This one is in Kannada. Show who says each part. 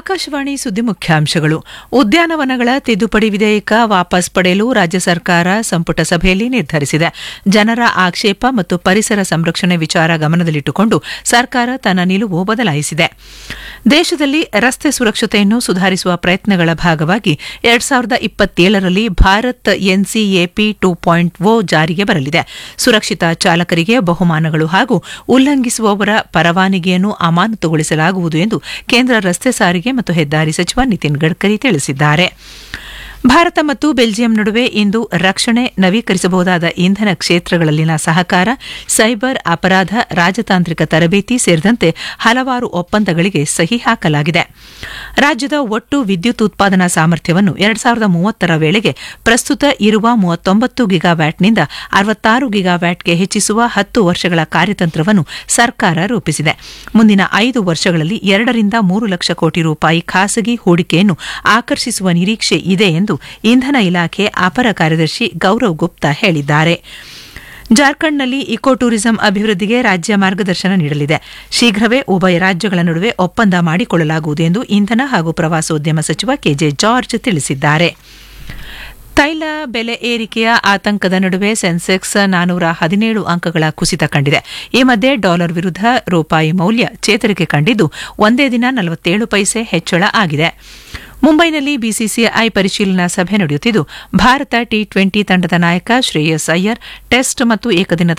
Speaker 1: ಆಕಾಶವಾಣಿ ಸುದ್ದಿ ಮುಖ್ಯಾಂಶಗಳು ಉದ್ಯಾನವನಗಳ ತಿದ್ದುಪಡಿ ವಿಧೇಯಕ ವಾಪಸ್ ಪಡೆಯಲು ರಾಜ್ಯ ಸರ್ಕಾರ ಸಂಪುಟ ಸಭೆಯಲ್ಲಿ ನಿರ್ಧರಿಸಿದೆ ಜನರ ಆಕ್ಷೇಪ ಮತ್ತು ಪರಿಸರ ಸಂರಕ್ಷಣೆ ವಿಚಾರ ಗಮನದಲ್ಲಿಟ್ಟುಕೊಂಡು ಸರ್ಕಾರ ತನ್ನ ನಿಲುವು ಬದಲಾಯಿಸಿದೆ ದೇಶದಲ್ಲಿ ರಸ್ತೆ ಸುರಕ್ಷತೆಯನ್ನು ಸುಧಾರಿಸುವ ಪ್ರಯತ್ನಗಳ ಭಾಗವಾಗಿ ಎರಡ್ ಸಾವಿರದ ಇಪ್ಪತ್ತೇಳರಲ್ಲಿ Bharat NCAP two point O ಜಾರಿಗೆ ಬರಲಿದೆ ಸುರಕ್ಷಿತ ಚಾಲಕರಿಗೆ ಬಹುಮಾನಗಳು ಹಾಗೂ ಉಲ್ಲಂಘಿಸುವವರ ಪರವಾನಗಿಯನ್ನು ಅಮಾನತುಗೊಳಿಸಲಾಗುವುದು ಎಂದು ಕೇಂದ್ರ ರಸ್ತೆ ಸಾರಿಗೆ ಮತ್ತು ಹೆದ್ದಾರಿ ಸಚಿವ ನಿತಿನ್ ಗಡ್ಕರಿ ತಿಳಿಸಿದ್ದಾರೆ ಭಾರತ ಮತ್ತು ಬೆಲ್ಜಿಯಂ ನಡುವೆ ಇಂದು ರಕ್ಷಣೆ ನವೀಕರಿಸಬಹುದಾದ ಇಂಧನ ಕ್ಷೇತ್ರಗಳಲ್ಲಿನ ಸಹಕಾರ ಸೈಬರ್ ಅಪರಾಧ ರಾಜತಾಂತ್ರಿಕ ತರಬೇತಿ ಸೇರಿದಂತೆ ಹಲವಾರು ಒಪ್ಪಂದಗಳಿಗೆ ಸಹಿ ಹಾಕಲಾಗಿದೆ ರಾಜ್ಯದ ಒಟ್ಟು ವಿದ್ಯುತ್ ಉತ್ಪಾದನಾ ಸಾಮರ್ಥ್ಯವನ್ನು ಎರಡ್ ಸಾವಿರದ ಮೂವತ್ತರ ವೇಳೆಗೆ ಪ್ರಸ್ತುತ ಇರುವ ಮೂವತ್ತೊಂಬತ್ತು ಗಿಗಾವ್ಯಾಟ್ನಿಂದ ಅರವತ್ತಾರು ಗಿಗಾವ್ಯಾಟ್ಗೆ ಹೆಚ್ಚಿಸುವ ಹತ್ತು ವರ್ಷಗಳ ಕಾರ್ಯತಂತ್ರವನ್ನು ಸರ್ಕಾರ ರೂಪಿಸಿದೆ ಮುಂದಿನ ಐದು ವರ್ಷಗಳಲ್ಲಿ ಎರಡರಿಂದ ಮೂರು ಲಕ್ಷ ಕೋಟಿ ರೂಪಾಯಿ ಖಾಸಗಿ ಹೂಡಿಕೆಯನ್ನು ಆಕರ್ಷಿಸುವ ನಿರೀಕ್ಷೆ ಇದೆ ಎಂದು ಇಂಧನ ಇಲಾಖೆ ಅಪರ ಕಾರ್ಯದರ್ಶಿ ಗೌರವ್ ಗುಪ್ತಾ ಹೇಳಿದ್ದಾರೆ ಜಾರ್ಖಂಡ್ನಲ್ಲಿ ಇಕೋ ಟೂರಿಸಂ ಅಭಿವೃದ್ಧಿಗೆ ರಾಜ್ಯ ಮಾರ್ಗದರ್ಶನ ನೀಡಲಿದೆ ಶೀಘ್ರವೇ ಉಭಯ ರಾಜ್ಯಗಳ ನಡುವೆ ಒಪ್ಪಂದ ಮಾಡಿಕೊಳ್ಳಲಾಗುವುದು ಎಂದು ಇಂಧನ ಹಾಗೂ ಪ್ರವಾಸೋದ್ಯಮ ಸಚಿವ ಕೆಜೆ ಜಾರ್ಜ್ ತಿಳಿಸಿದ್ದಾರೆ ತೈಲ ಬೆಲೆ ಏರಿಕೆಯ ಆತಂಕದ ನಡುವೆ ಸೆನ್ಸೆಕ್ಸ್ ನಾನೂರ ಹದಿನೇಳು ಅಂಕಗಳ ಕುಸಿತ ಕಂಡಿದೆ ಈ ಮಧ್ಯೆ ಡಾಲರ್ ವಿರುದ್ಧ ರೂಪಾಯಿ ಮೌಲ್ಯ ಚೇತರಿಕೆ ಕಂಡಿದ್ದು ಒಂದೇ ದಿನ ನಲವತ್ತೇಳು ಪೈಸೆ ಹೆಚ್ಚಳ ಆಗಿದೆ ಮುಂಬೈನಲ್ಲಿ ಬಿಸಿಸಿಐ ಪರಿಶೀಲನಾ ಸಭೆ ನಡೆಯುತ್ತಿದ್ದು ಭಾರತ ಟಿ ಟ್ವೆಂಟಿ ತಂಡದ ನಾಯಕ ಶ್ರೇಯಸ್ ಅಯ್ಯರ್ ಟೆಸ್ಟ್ ಮತ್ತು ಏಕದಿನ